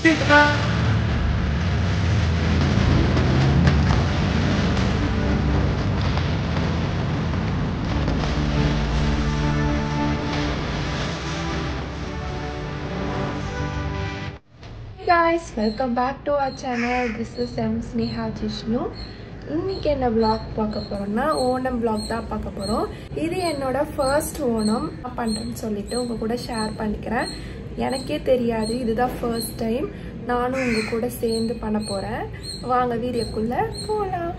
guys welcome back to our channel this is I'm Sneha Jishnu இன்னைக்கு என்ன vlog பார்க்க போகிறோம்னா ஓணம் vlog தான் பார்க்க போகிறோம் இது என்னோட ஃபர்ஸ்ட் ஓணம் நான் பண்ணுறேன்னு சொல்லிட்டு உங்கள் கூட ஷேர் பண்ணிக்கிறேன் எனக்கே தெரியாது இதுதான் ஃபர்ஸ்ட் டைம் நானும் உங்கள் கூட சேர்ந்து பண்ண போகிறேன் வாங்க வீடியோக்குள்ளே போகலாம்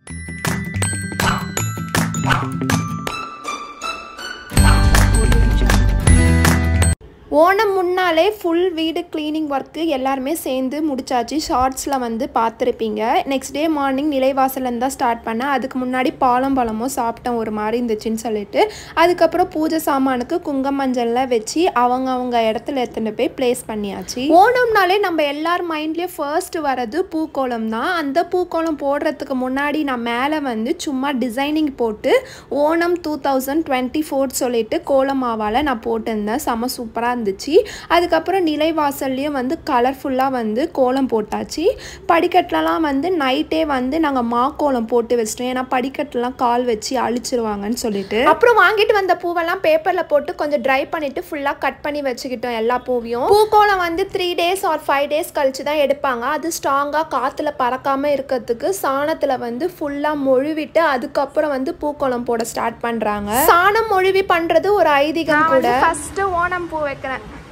ஓணம் முன்னாலே ஃபுல் வீடு க்ளீனிங் ஒர்க்கு எல்லாருமே சேர்ந்து முடிச்சாச்சு ஷார்ட்ஸில் வந்து பார்த்துருப்பீங்க நெக்ஸ்ட் டே மார்னிங் நிலைவாசலேருந்து தான் ஸ்டார்ட் பண்ணேன் அதுக்கு முன்னாடி பாலம் பழமோ சாப்பிட்டேன் ஒரு மாதிரி இருந்துச்சுன்னு சொல்லிட்டு அதுக்கப்புறம் பூஜை சாமானுக்கு குங்கம் மஞ்சள்லாம் வச்சு அவங்க அவங்க இடத்துல எடுத்துகிட்டு போய் ப்ளேஸ் பண்ணியாச்சு ஓணம்னாலே நம்ம எல்லார் மைண்ட்லேயும் ஃபர்ஸ்ட் வரது பூக்கோளம் தான் அந்த பூக்கோளம் போடுறதுக்கு முன்னாடி நான் மேலே வந்து சும்மா டிசைனிங் போட்டு Onam two thousand twenty four சொல்லிட்டு கோலம் மாவால் நான் போட்டிருந்தேன் செம சூப்பராக இருந்துச்சு அதுக்கப்புறம் நிலைவாசல்லையும் வந்து கலர்ஃபுல்லாக வந்து கோலம் போட்டாச்சு படிக்கட்டுலலாம் வந்து நைட்டே வந்து நாங்கள் மா கோலம் போட்டு வச்சிட்டோம் ஏன்னா படிக்கட்டுலாம் கால் வச்சு அழிச்சிருவாங்கன்னு சொல்லிட்டு அப்புறம் வாங்கிட்டு வந்த பூவெல்லாம் பேப்பரில் போட்டு கொஞ்சம் ட்ரை பண்ணிட்டு ஃபுல்லாக கட் பண்ணி வச்சுக்கிட்டோம் எல்லா பூவையும் பூக்கோலம் வந்து three days or five days கழிச்சு தான் எடுப்பாங்க அது ஸ்ட்ராங்காக காற்றுல பறக்காமல் இருக்கிறதுக்கு சாணத்தில் வந்து ஃபுல்லாக மொழுவிட்டு அதுக்கப்புறம் வந்து பூக்கோலம் போட ஸ்டார்ட் பண்ணுறாங்க சாணம் மொழுவி பண்ணுறது ஒரு ஐதீகம் கூட ஃபஸ்ட்டு ஓணம் பூ வைக்கிறேன்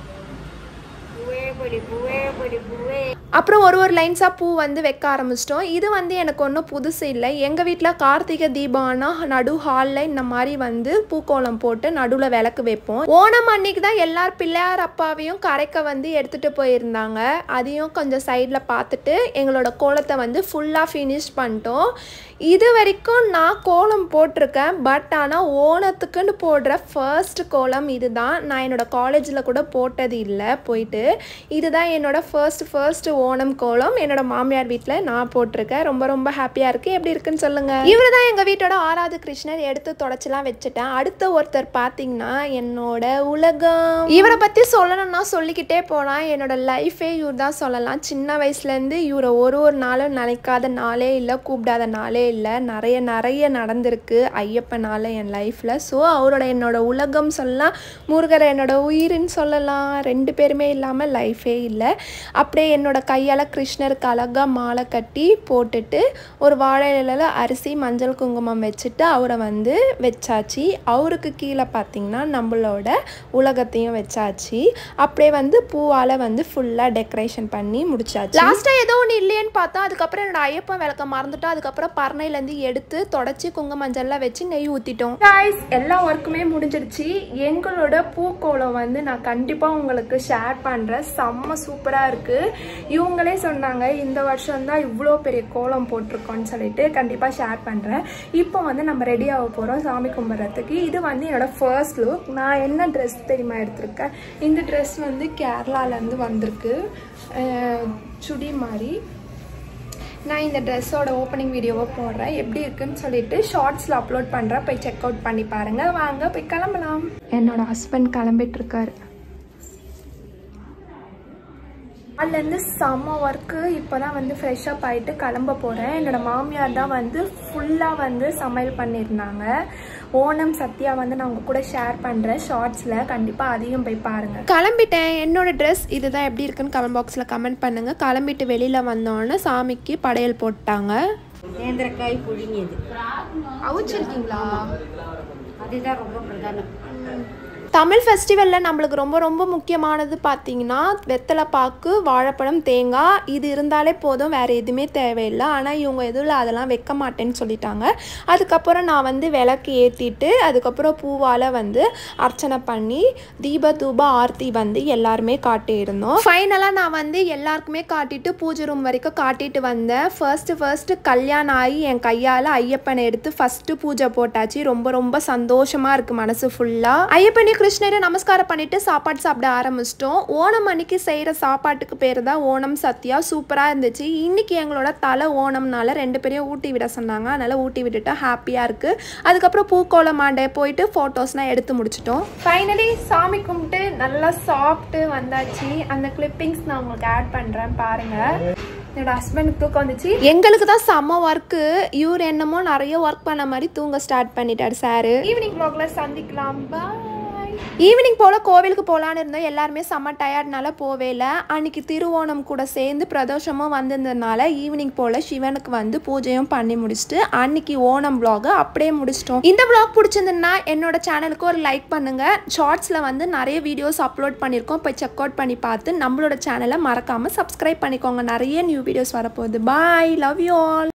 அப்புறம் ஒரு ஒரு லைன்ஸாக பூ வந்து வைக்க ஆரம்பிச்சிட்டோம் இது வந்து எனக்கு ஒன்றும் புதுசு இல்லை எங்கள் வீட்டில் கார்த்திகை தீபம்னா நடு ஹாலில் இந்த மாதிரி வந்து பூக்கோலம் போட்டு நடுவில் விளக்கு வைப்போம் ஓணம் அன்னைக்கு தான் எல்லார் பிள்ளையார் அப்பாவையும் கரைக்க வந்து எடுத்துகிட்டு போயிருந்தாங்க அதையும் கொஞ்சம் சைடில் பார்த்துட்டு எங்களோட கோலத்தை வந்து ஃபுல்லாக ஃபினிஷ் பண்ணிட்டோம் இது வரைக்கும் நான் கோலம் போட்டிருக்கேன் பட் ஆனால் ஓணத்துக்குன்னு போடுற ஃபர்ஸ்ட் கோலம் இதுதான் நான் என்னோட காலேஜில் கூட போட்டது இல்லை போயிட்டு இதுதான் என்னோட ஃபர்ஸ்ட் ஃபர்ஸ்ட் ஓணம் கோலம் என்னோட மாமியார் வீட்டில் நான் போட்டிருக்கேன் ரொம்ப ரொம்ப ஹாப்பியாக இருக்குது எப்படி இருக்குன்னு சொல்லுங்கள் இவர் தான் எங்கள் வீட்டோட ஆறாவது கிருஷ்ணர் எடுத்து தொடச்சிலாம் வச்சுட்டேன் அடுத்த ஒருத்தர் பார்த்தீங்கன்னா என்னோட உலகம் இவரை பற்றி சொல்லணும்னா சொல்லிக்கிட்டே போனால் என்னோட லைஃபே இவர் தான் சொல்லலாம் சின்ன வயசுலேருந்து இவரை ஒரு ஒரு நாளும் நினைக்காத நாளே இல்லை கூப்பிடாத நாளே இல்லை நிறைய நிறைய நடந்திருக்கு ஐயப்பனால் என் லைஃப்பில் ஸோ அவரோட என்னோட உலகம் சொல்லலாம் முருகரை என்னோட உயிர்னு சொல்லலாம் ரெண்டு பேருமே இல்லாமல் லைஃபே இல்லை அப்படியே என்னோட கையால் கிருஷ்ணருக்கு அழகாக மாலை கட்டி போட்டுட்டு ஒரு வாழை இலையில் அரிசி மஞ்சள் குங்குமம் வச்சுட்டு அவரை வந்து வச்சாச்சு அவருக்கு கீழே பார்த்திங்கன்னா நம்மளோட உலகத்தையும் வச்சாச்சு அப்படியே வந்து பூவால் வந்து ஃபுல்லாக டெக்கரேஷன் பண்ணி முடிச்சாச்சு லாஸ்ட்டாக ஏதோ ஒன்று இல்லையேன்னு பார்த்தா அதுக்கப்புறம் என்னோட ஐயப்பன் விளக்க மறந்துட்டோம் அதுக்கப்புறம் பர்னையிலேருந்து எடுத்து தொடச்சி குங்க மஞ்சள்லாம் வச்சு நெய் ஊற்றிட்டோம் காய்ஸ் எல்லா ஒர்க்குமே முடிஞ்சிருச்சு எங்களோட பூக்கோலம் வந்து நான் கண்டிப்பாக உங்களுக்கு ஷேர் பண்ணுறேன் செம்ம சூப்பராக இருக்குது இவங்களே சொன்னாங்க இந்த வருஷம் தான் இவ்வளோ பெரிய கோலம் போட்டிருக்கோன்னு சொல்லிட்டு கண்டிப்பாக ஷேர் பண்ணுறேன் இப்போ வந்து நம்ம ரெடி ஆக போகிறோம் சாமி கும்பிட்றதுக்கு இது வந்து என்னோட ஃபர்ஸ்ட் லுக் நான் என்ன ட்ரெஸ் தெரியுமா எடுத்திருக்கேன் இந்த ட்ரெஸ் வந்து கேரளாலேருந்து வந்திருக்கு அஹ் சுடி மாதிரி நான் இந்த ட்ரெஸ்ஸோட ஓப்பனிங் வீடியோவை போடுறேன் எப்படி இருக்குன்னு சொல்லிட்டு ஷார்ட்ஸில் அப்லோட் பண்ணுறேன் போய் செக் அவுட் பண்ணி பாருங்கள் வாங்க போய் கிளம்பலாம் என்னோட ஹஸ்பண்ட் கிளம்பிட்டு இருக்காரு அதுலேருந்து செம்ம ஒர்க்கு இப்போ தான் வந்து ஃப்ரெஷ்ஷப் ஆகிட்டு கிளம்ப போகிறேன் என்னோடய மாமியார் தான் வந்து ஃபுல்லாக வந்து சமையல் பண்ணியிருந்தாங்க ஓணம் சத்யா வந்து நான் உங்கள் கூட ஷேர் பண்ணுறேன் ஷார்ட்ஸில் கண்டிப்பாக அதையும் போய் பாருங்கள் கிளம்பிட்டேன் என்னோட ட்ரெஸ் இதுதான் எப்படி இருக்குன்னு கமெண்ட் பாக்ஸில் கமெண்ட் பண்ணுங்கள் கிளம்பிட்டு வெளியில் வந்தோடனே சாமிக்கு படையல் போட்டாங்க நேந்திரக்காய் புழுங்கியது அவுச்சிருக்கீங்களா அதுதான் ரொம்ப பிரதானம் தமிழ் ஃபெஸ்டிவலில் நம்மளுக்கு ரொம்ப ரொம்ப முக்கியமானது பார்த்தீங்கன்னா வெத்தலை பாக்கு வாழைப்பழம் தேங்காய் இது இருந்தாலே போதும் வேறு எதுவுமே தேவையில்லை ஆனால் இவங்க எதுவும் அதெல்லாம் வைக்க மாட்டேன்னு சொல்லிட்டாங்க அதுக்கப்புறம் நான் வந்து விளக்கு ஏற்றிட்டு அதுக்கப்புறம் பூவால் வந்து அர்ச்சனை பண்ணி தீப தூப ஆர்த்தி வந்து எல்லாருமே காட்டியிருந்தோம் ஃபைனலாக நான் வந்து எல்லாருக்குமே காட்டிட்டு பூஜை ரூம் வரைக்கும் காட்டிட்டு வந்தேன் ஃபர்ஸ்ட்டு ஃபர்ஸ்ட்டு கல்யாணம் ஆகி என் கையால் ஐயப்பனை எடுத்து ஃபஸ்ட்டு பூஜை போட்டாச்சு ரொம்ப ரொம்ப சந்தோஷமாக இருக்குது மனசு ஃபுல்லாக ஐயப்பனை கிருஷ்ணரை நமஸ்காரம் பண்ணிட்டு சாப்பாடு சாப்பிட ஆரம்பிச்சிட்டோம் ஓணம் அன்னைக்கு செய்கிற சாப்பாட்டுக்கு பேர் தான் ஓணம் சத்யா சூப்பராக இருந்துச்சு இன்னைக்கு எங்களோட தலை ஓணம்னால ரெண்டு பேரையும் ஊட்டி விட சொன்னாங்க அதனால் ஊட்டி விட்டுட்டா ஹாப்பியாக இருக்குது அதுக்கப்புறம் பூக்கோளம் மாண்டே போயிட்டு ஃபோட்டோஸ்லாம் எடுத்து முடிச்சிட்டோம் ஃபைனலி சாமி கும்பிட்டு நல்லா சாப்பிட்டு வந்தாச்சு அந்த கிளிப்பிங்ஸ் நான் உங்களுக்கு ஆட் பண்ணுறேன் பாருங்கள் என்னோட ஹஸ்பண்டுக்கு தூக்கம் வந்துச்சு எங்களுக்கு தான் செம்ம ஒர்க்கு இவர் என்னமோ நிறைய ஒர்க் பண்ண மாதிரி தூங்க ஸ்டார்ட் பண்ணிட்டார் சார் ஈவினிங் வ்ளாக்ல சந்திக்கலாம் பாய் ஈவினிங் போல் கோவிலுக்கு போகலான்னு இருந்தோம் எல்லாருமே செம்ம டயர்ட்னால போவே இல்லை அன்னைக்கு திருவோணம் கூட சேர்ந்து பிரதோஷமும் வந்திருந்ததுனால ஈவினிங் போல் சிவனுக்கு வந்து பூஜையும் பண்ணி முடிச்சுட்டு அன்னைக்கு ஓணம் vlog அப்படியே முடிச்சிட்டோம் இந்த vlog பிடிச்சிருந்ததுன்னா என்னோட சேனலுக்கு ஒரு லைக் பண்ணுங்க ஷார்ட்ஸில் வந்து நிறைய வீடியோஸ் அப்லோட் பண்ணியிருக்கோம் போய் செக் அவுட் பண்ணி பார்த்து நம்மளோட சேனலை மறக்காமல் சப்ஸ்கிரைப் பண்ணிக்கோங்க நிறைய நியூ வீடியோஸ் வரப்போகுது பாய் லவ் யூ ஆல்